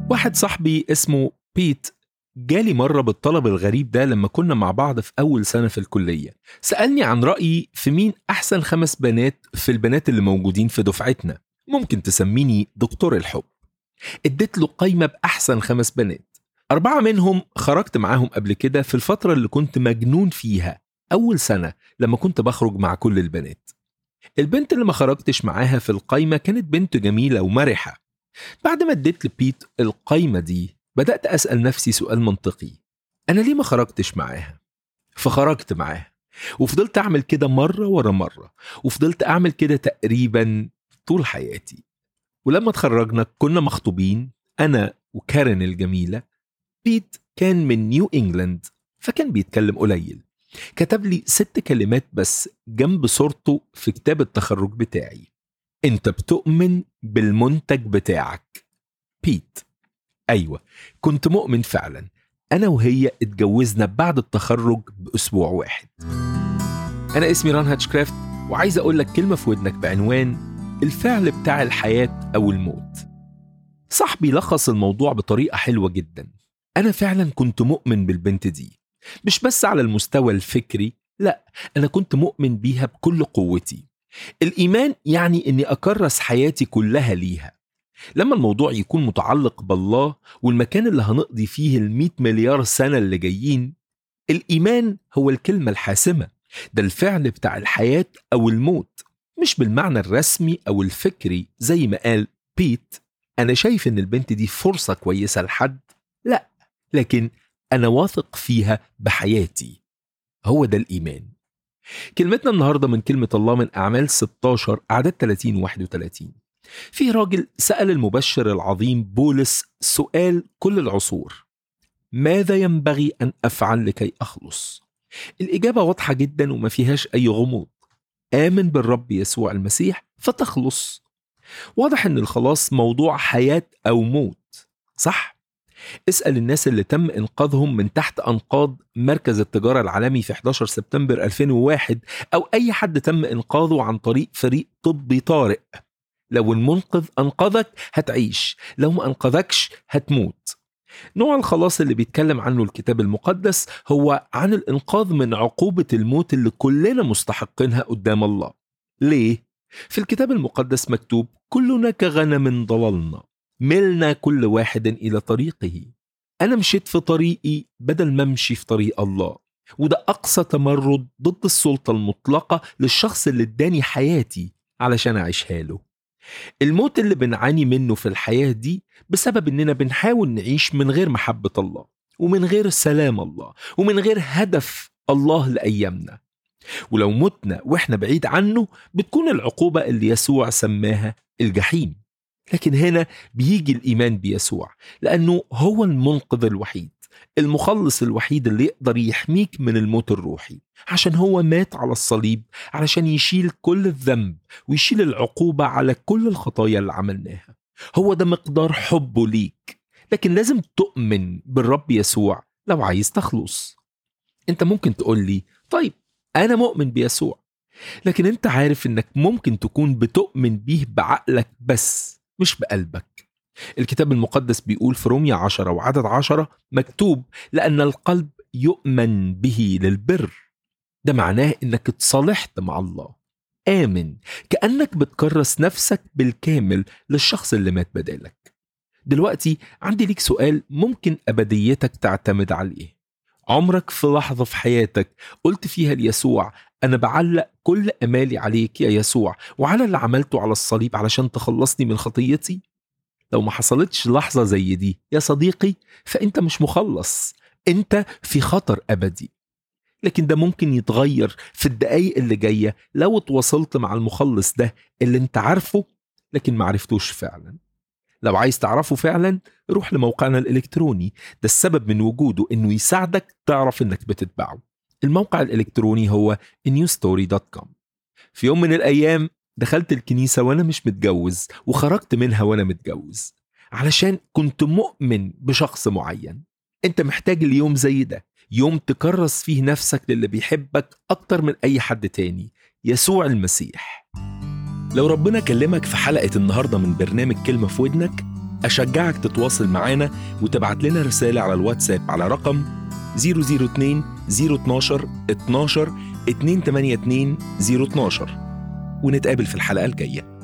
واحد صاحبي اسمه بيت جالي مرة بالطلب الغريب ده لما كنا مع بعض في أول سنة في الكلية سألني عن رأيي في مين أحسن خمس بنات في البنات اللي موجودين في دفعتنا ممكن تسميني دكتور الحب اديت له قايمة بأحسن خمس بنات أربعة منهم خرجت معاهم قبل كده في الفترة اللي كنت مجنون فيها أول سنة لما كنت بخرج مع كل البنات البنت اللي ما خرجتش معاها في القايمة كانت بنت جميلة ومرحة بعد ما اديت لبيت القايمة دي بدأت أسأل نفسي سؤال منطقي أنا ليه ما خرجتش معاها؟ فخرجت معاها وفضلت أعمل كده مرة ورا مرة وفضلت أعمل كده تقريبا طول حياتي ولما اتخرجنا كنا مخطوبين أنا وكارين الجميلة بيت كان من نيو إنجلاند فكان بيتكلم قليل كتب لي ست كلمات بس جنب صورته في كتاب التخرج بتاعي انت بتؤمن بالمنتج بتاعك بيت ايوه كنت مؤمن فعلا انا وهي اتجوزنا بعد التخرج باسبوع واحد انا اسمي ران هاتشكرافت وعايز اقول لك كلمه في ودنك بعنوان الفعل بتاع الحياه او الموت صاحبي لخص الموضوع بطريقه حلوه جدا انا فعلا كنت مؤمن بالبنت دي مش بس على المستوى الفكري لا انا كنت مؤمن بيها بكل قوتي الايمان يعني اني اكرس حياتي كلها ليها لما الموضوع يكون متعلق بالله والمكان اللي هنقضي فيه ال مليار سنة اللي جايين الإيمان هو الكلمة الحاسمة ده الفعل بتاع الحياة أو الموت مش بالمعنى الرسمي أو الفكري زي ما قال بيت أنا شايف إن البنت دي فرصة كويسة لحد لا لكن أنا واثق فيها بحياتي هو ده الإيمان كلمتنا النهاردة من كلمة الله من أعمال 16 أعداد 30 31 في راجل سأل المبشر العظيم بولس سؤال كل العصور ماذا ينبغي أن أفعل لكي أخلص؟ الإجابة واضحة جدا وما فيهاش أي غموض آمن بالرب يسوع المسيح فتخلص واضح أن الخلاص موضوع حياة أو موت صح؟ اسأل الناس اللي تم إنقاذهم من تحت أنقاض مركز التجارة العالمي في 11 سبتمبر 2001 أو أي حد تم إنقاذه عن طريق فريق طبي طارئ لو المنقذ أنقذك هتعيش لو ما أنقذكش هتموت نوع الخلاص اللي بيتكلم عنه الكتاب المقدس هو عن الإنقاذ من عقوبة الموت اللي كلنا مستحقينها قدام الله ليه؟ في الكتاب المقدس مكتوب كلنا كغنم ضللنا ملنا كل واحد إلى طريقه أنا مشيت في طريقي بدل ما أمشي في طريق الله وده أقصى تمرد ضد السلطة المطلقة للشخص اللي اداني حياتي علشان أعيشها له الموت اللي بنعاني منه في الحياة دي بسبب إننا بنحاول نعيش من غير محبة الله ومن غير سلام الله ومن غير هدف الله لأيامنا ولو متنا وإحنا بعيد عنه بتكون العقوبة اللي يسوع سماها الجحيم لكن هنا بيجي الإيمان بيسوع لأنه هو المنقذ الوحيد المخلص الوحيد اللي يقدر يحميك من الموت الروحي عشان هو مات على الصليب علشان يشيل كل الذنب ويشيل العقوبة على كل الخطايا اللي عملناها هو ده مقدار حبه ليك لكن لازم تؤمن بالرب يسوع لو عايز تخلص انت ممكن تقول لي طيب انا مؤمن بيسوع لكن انت عارف انك ممكن تكون بتؤمن بيه بعقلك بس مش بقلبك الكتاب المقدس بيقول في روميا عشرة وعدد عشرة مكتوب لأن القلب يؤمن به للبر ده معناه انك اتصالحت مع الله آمن كأنك بتكرس نفسك بالكامل للشخص اللي مات بدالك دلوقتي عندي ليك سؤال ممكن أبديتك تعتمد عليه عمرك في لحظة في حياتك قلت فيها ليسوع أنا بعلق كل أمالي عليك يا يسوع وعلى اللي عملته على الصليب علشان تخلصني من خطيتي لو ما حصلتش لحظة زي دي يا صديقي فأنت مش مخلص أنت في خطر أبدي لكن ده ممكن يتغير في الدقايق اللي جاية لو اتواصلت مع المخلص ده اللي انت عارفه لكن معرفتوش فعلا لو عايز تعرفه فعلا روح لموقعنا الإلكتروني ده السبب من وجوده إنه يساعدك تعرف إنك بتتبعه الموقع الإلكتروني هو newstory.com في يوم من الأيام دخلت الكنيسة وأنا مش متجوز وخرجت منها وأنا متجوز علشان كنت مؤمن بشخص معين أنت محتاج اليوم زي ده يوم تكرس فيه نفسك للي بيحبك أكتر من أي حد تاني يسوع المسيح لو ربنا كلمك في حلقة النهاردة من برنامج كلمة في ودنك أشجعك تتواصل معانا وتبعت لنا رسالة على الواتساب على رقم 002 012 12 282 012 ونتقابل في الحلقة الجاية